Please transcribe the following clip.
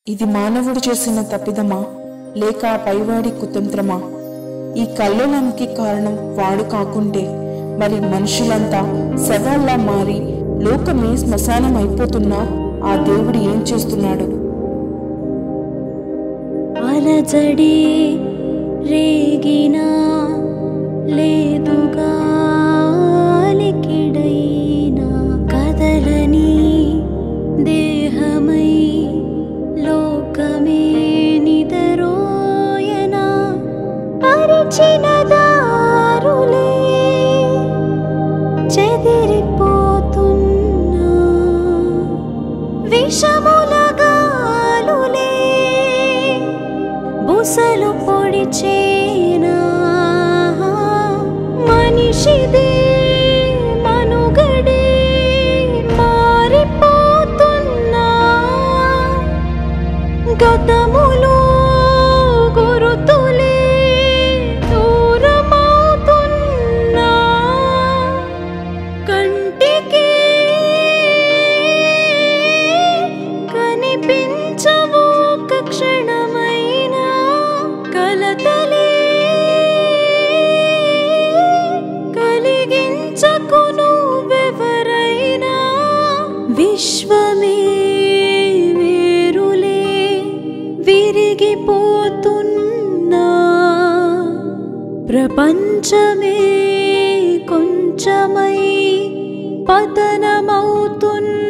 ఇది మానవుడు చేసిన తప్పిదమా లేక ఆ పైవాడి కుతంత్రమా ఈ కల్లోలానికి కారణం వాడు కాకుంటే మరి మనుషులంతా శవాల్లా మారి లోకమే శ్మశానం అయిపోతున్నా ఆ దేవుడు ఏం చేస్తున్నాడు అలజడి రేగినా లేదుగా లికిడైనా కదలని దేహమై లోకమే నిదరోయనా పరిచిన దారులే చెదిరిపోతున్నా విషముల గాలులే బుసలు పొడిచేనా మనిషిదే మనుగడే మారిపోతున్నా గతములో గురుతులే దూరమవుతున్నా కంటికి కనిపించవు ఒక క్షణమైనా కలతలే కలిగించకు నువ్వెవరైనా విశ్వమే వేరులే విరిగిపోతున్నా ప్రపంచమే కొంచెమై పతనమవుతున్నా